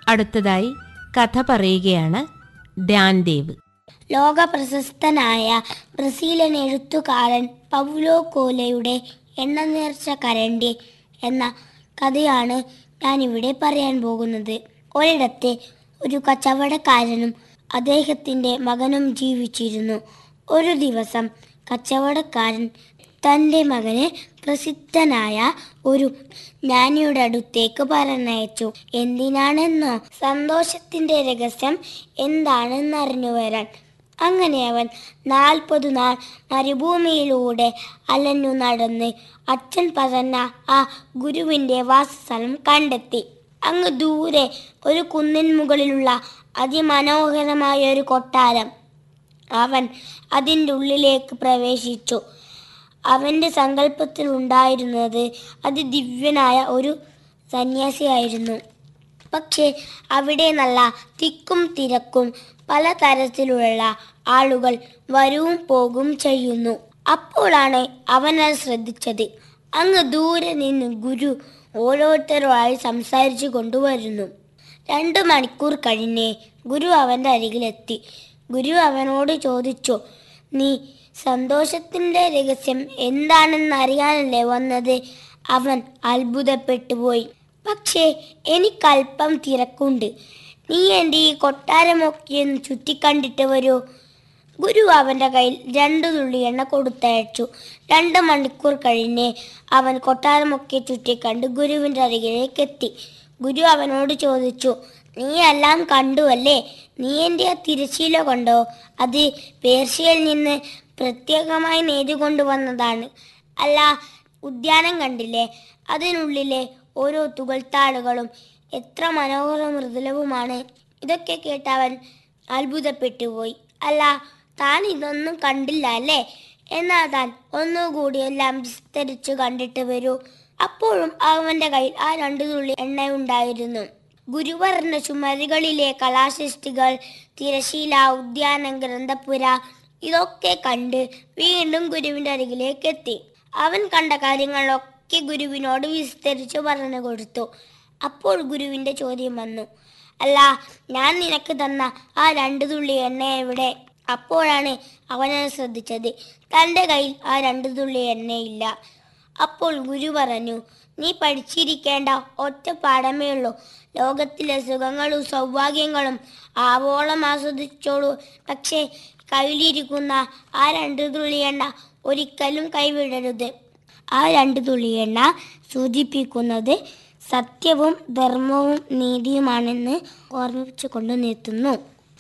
അടുത്തതായി കഥ പറയുകയാണ് ധ്യാൻ ദേവ് ലോക പ്രശസ്തനായ ബ്രസീലിയൻ എഴുത്തുകാരൻ പൗലോ കോലയുടെ എണ്ണ നേർച്ച കരണ്ടി എന്ന കഥയാണ് ഞാൻ ഇവിടെ പറയാൻ പോകുന്നത് ഒരിടത്ത് ഒരു കച്ചവടക്കാരനും അദ്ദേഹത്തിൻ്റെ മകനും ജീവിച്ചിരുന്നു ഒരു ദിവസം കച്ചവടക്കാരൻ തൻ്റെ മകനെ പ്രസിദ്ധനായ ഒരു ജ്ഞാനിയുടെ അടുത്തേക്ക് പറഞ്ഞയച്ചു എന്തിനാണെന്നോ സന്തോഷത്തിന്റെ രഹസ്യം എന്താണെന്ന് അറിഞ്ഞു വരാൻ അങ്ങനെ അവൻ നാൽപ്പത് നാൾ മരുഭൂമിയിലൂടെ അലഞ്ഞു നടന്ന് അച്ഛൻ പറഞ്ഞ ആ ഗുരുവിന്റെ വാസസ്ഥലം കണ്ടെത്തി അങ്ങ് ദൂരെ ഒരു കുന്നിൻ മുകളിലുള്ള അതിമനോഹരമായ ഒരു കൊട്ടാരം അവൻ അതിൻ്റെ ഉള്ളിലേക്ക് പ്രവേശിച്ചു അവൻ്റെ സങ്കല്പത്തിൽ ഉണ്ടായിരുന്നത് അതിദിവ്യനായ ഒരു സന്യാസിയായിരുന്നു പക്ഷേ അവിടെ നല്ല തിക്കും തിരക്കും പലതരത്തിലുള്ള ആളുകൾ വരവും പോകും ചെയ്യുന്നു അപ്പോഴാണ് അവൻ അത് ശ്രദ്ധിച്ചത് അങ്ങ് ദൂരെ നിന്ന് ഗുരു ഓരോരുത്തരുമായി സംസാരിച്ചു കൊണ്ടുവരുന്നു രണ്ടു മണിക്കൂർ കഴിഞ്ഞ് ഗുരു അവൻ്റെ അരികിലെത്തി ഗുരു അവനോട് ചോദിച്ചു നീ സന്തോഷത്തിന്റെ രഹസ്യം എന്താണെന്ന് അറിയാനല്ലേ വന്നത് അവൻ അത്ഭുതപ്പെട്ടു പോയി പക്ഷേ എനിക്കല്പം തിരക്കുണ്ട് നീ എൻ്റെ ഈ കൊട്ടാരമൊക്കെ ഒന്ന് ചുറ്റിക്കണ്ടിട്ട് വരൂ ഗുരു അവൻ്റെ കയ്യിൽ രണ്ടു തുള്ളി എണ്ണ കൊടുത്തയച്ചു രണ്ട് മണിക്കൂർ കഴിഞ്ഞ് അവൻ കൊട്ടാരമൊക്കെ ചുറ്റിക്കണ്ട് ഗുരുവിൻ്റെ അരികിലേക്ക് എത്തി ഗുരു അവനോട് ചോദിച്ചു നീ എല്ലാം കണ്ടു അല്ലേ നീ എൻ്റെ ആ തിരശീല കൊണ്ടോ അത് പേർഷ്യയിൽ നിന്ന് പ്രത്യേകമായി നെയ്തുകൊണ്ടുവന്നതാണ് അല്ല ഉദ്യാനം കണ്ടില്ലേ അതിനുള്ളിലെ ഓരോ തുകൽത്താളുകളും എത്ര മനോഹര മൃദുലവുമാണ് ഇതൊക്കെ കേട്ടവൻ അത്ഭുതപ്പെട്ടുപോയി അല്ല താൻ ഇതൊന്നും കണ്ടില്ല അല്ലേ എന്നാൽ താൻ ഒന്നുകൂടി എല്ലാം വിസ്തരിച്ചു കണ്ടിട്ട് വരൂ അപ്പോഴും അവന്റെ കയ്യിൽ ആ രണ്ടു തുള്ളി എണ്ണ ഉണ്ടായിരുന്നു ഗുരുവർണ്ണ ചുമരുകളിലെ കലാസൃഷ്ടികൾ തിരശീല ഉദ്യാനം ഗ്രന്ഥപുര ഇതൊക്കെ കണ്ട് വീണ്ടും ഗുരുവിന്റെ അരികിലേക്ക് എത്തി അവൻ കണ്ട കാര്യങ്ങളൊക്കെ ഗുരുവിനോട് വിസ്തരിച്ചു പറഞ്ഞു കൊടുത്തു അപ്പോൾ ഗുരുവിന്റെ ചോദ്യം വന്നു അല്ല ഞാൻ നിനക്ക് തന്ന ആ രണ്ടു തുള്ളി എണ്ണ എവിടെ അപ്പോഴാണ് അവനത് ശ്രദ്ധിച്ചത് തൻ്റെ കയ്യിൽ ആ രണ്ടു തുള്ളി എണ്ണയില്ല അപ്പോൾ ഗുരു പറഞ്ഞു നീ പഠിച്ചിരിക്കേണ്ട ഒറ്റ പാഠമേ ഉള്ളൂ ലോകത്തിലെ സുഖങ്ങളും സൗഭാഗ്യങ്ങളും ആവോളം ആസ്വദിച്ചോളൂ പക്ഷേ കയ്യിലിരിക്കുന്ന ആ രണ്ട് തുള്ളി എണ്ണ ഒരിക്കലും കൈവിടരുത് ആ രണ്ട് തുള്ളി എണ്ണ സൂചിപ്പിക്കുന്നത് സത്യവും ധർമ്മവും നീതിയുമാണെന്ന് ഓർമ്മിപ്പിച്ചു കൊണ്ട് നിർത്തുന്നു